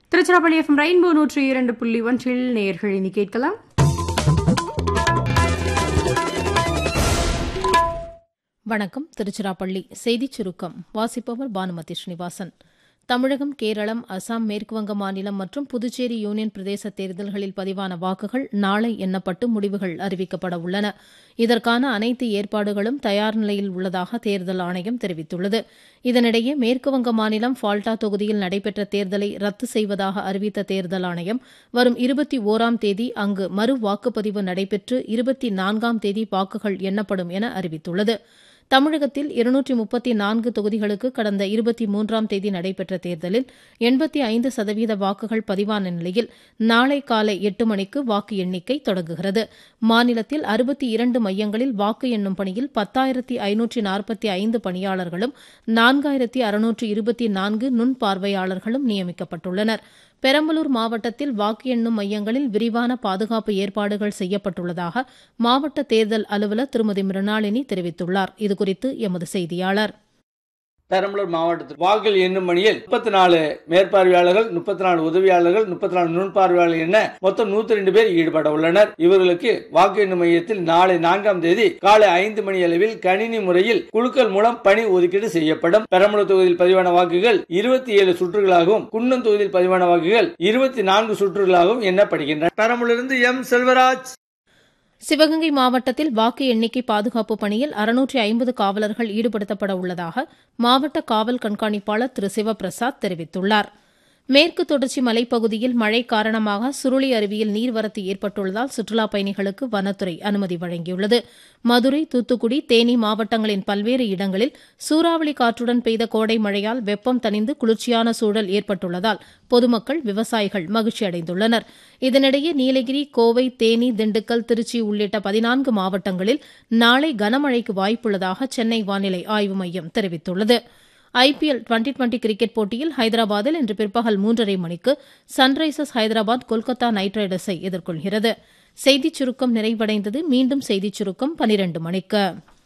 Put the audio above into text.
Tiruchirappalli FM rainbow நூற்றி இரண்டு புள்ளி ஒன்றில் நேயர்கள் இனி கேட்கலாம் வணக்கம் திருச்சிராப்பள்ளி செய்திச் சுருக்கம் வாசிப்பவர் பானுமதி ஸ்ரீனிவாசன் தமிழகம் கேரளம் அசாம் மேற்குவங்க மாநிலம் மற்றும் புதுச்சேரி யூனியன் பிரதேச தேர்தல்களில் பதிவான வாக்குகள் நாளை எண்ணப்பட்டு முடிவுகள் அறிவிக்கப்பட உள்ளன இதற்கான அனைத்து ஏற்பாடுகளும் தயார் நிலையில் உள்ளதாக தேர்தல் ஆணையம் தெரிவித்துள்ளது இதனிடையே மேற்குவங்க மாநிலம் ஃபால்டா தொகுதியில் நடைபெற்ற தேர்தலை ரத்து செய்வதாக அறிவித்த தேர்தல் ஆணையம் வரும் இருபத்தி ஓராம் தேதி அங்கு மறு வாக்குப்பதிவு நடைபெற்று இருபத்தி நான்காம் தேதி வாக்குகள் எண்ணப்படும் என அறிவித்துள்ளது தமிழகத்தில் இருநூற்றி முப்பத்தி நான்கு தொகுதிகளுக்கு கடந்த இருபத்தி மூன்றாம் தேதி நடைபெற்ற தேர்தலில் எண்பத்தி ஐந்து சதவீத வாக்குகள் பதிவான நிலையில் நாளை காலை எட்டு மணிக்கு வாக்கு எண்ணிக்கை தொடங்குகிறது மாநிலத்தில் அறுபத்தி இரண்டு மையங்களில் வாக்கு எண்ணும் பணியில் பத்தாயிரத்தி ஐநூற்றி நாற்பத்தி ஐந்து பணியாளர்களும் நான்காயிரத்தி அறுநூற்று இருபத்தி நான்கு நுண் பார்வையாளர்களும் நியமிக்கப்பட்டுள்ளனர் பெரம்பலூர் மாவட்டத்தில் வாக்கு எண்ணும் மையங்களில் விரிவான பாதுகாப்பு ஏற்பாடுகள் செய்யப்பட்டுள்ளதாக மாவட்ட தேர்தல் அலுவலர் திருமதி மிருணாளினி தெரிவித்துள்ளார் இதுகுறித்து எமது செய்தியாளர் பெரம்பலூர் மாவட்டத்தில் வாக்குகள் எண்ணும் பணியில் முப்பத்தி நாலு மேற்பார்வையாளர்கள் முப்பத்தி நாலு உதவியாளர்கள் முப்பத்தி நாலு நுண்பார்வையாளர்கள் என மொத்தம் நூத்தி ரெண்டு பேர் ஈடுபட உள்ளனர் இவர்களுக்கு வாக்கு எண்ணும் மையத்தில் நாளை நான்காம் தேதி காலை ஐந்து மணி அளவில் கணினி முறையில் குழுக்கள் மூலம் பணி ஒதுக்கீடு செய்யப்படும் பெரம்பலூர் தொகுதியில் பதிவான வாக்குகள் இருபத்தி ஏழு சுற்றுகளாகவும் குன்னம் தொகுதியில் பதிவான வாக்குகள் இருபத்தி நான்கு சுற்றுகளாகவும் எண்ணப்படுகின்றன பெரம்பலூரிலிருந்து எம் செல்வராஜ் சிவகங்கை மாவட்டத்தில் வாக்கு எண்ணிக்கை பாதுகாப்பு பணியில் அறுநூற்றி ஐம்பது காவலர்கள் ஈடுபடுத்தப்பட உள்ளதாக மாவட்ட காவல் கண்காணிப்பாளர் திரு சிவபிரசாத் தெரிவித்துள்ளார் மேற்கு தொடர்ச்சி மலைப்பகுதியில் மழை காரணமாக சுருளி அருவியில் நீர்வரத்து ஏற்பட்டுள்ளதால் சுற்றுலாப் பயணிகளுக்கு வனத்துறை அனுமதி வழங்கியுள்ளது மதுரை தூத்துக்குடி தேனி மாவட்டங்களின் பல்வேறு இடங்களில் சூறாவளி காற்றுடன் பெய்த கோடை மழையால் வெப்பம் தணிந்து குளிர்ச்சியான சூழல் ஏற்பட்டுள்ளதால் பொதுமக்கள் விவசாயிகள் மகிழ்ச்சி அடைந்துள்ளனர் இதனிடையே நீலகிரி கோவை தேனி திண்டுக்கல் திருச்சி உள்ளிட்ட பதினான்கு மாவட்டங்களில் நாளை கனமழைக்கு வாய்ப்புள்ளதாக சென்னை வானிலை ஆய்வு மையம் தெரிவித்துள்ளது ஐபிஎல் டுவெண்டி டுவெண்டி கிரிக்கெட் போட்டியில் ஹைதராபாத்தில் இன்று பிற்பகல் மூன்றரை மணிக்கு சன்ரைசர்ஸ் ஹைதராபாத் கொல்கத்தா நைட் ரைடர்ஸை எதிர்கொள்கிறது செய்திச் சுருக்கம் நிறைவடைந்தது மீண்டும் செய்திச் சுருக்கம் பனிரண்டு மணிக்கு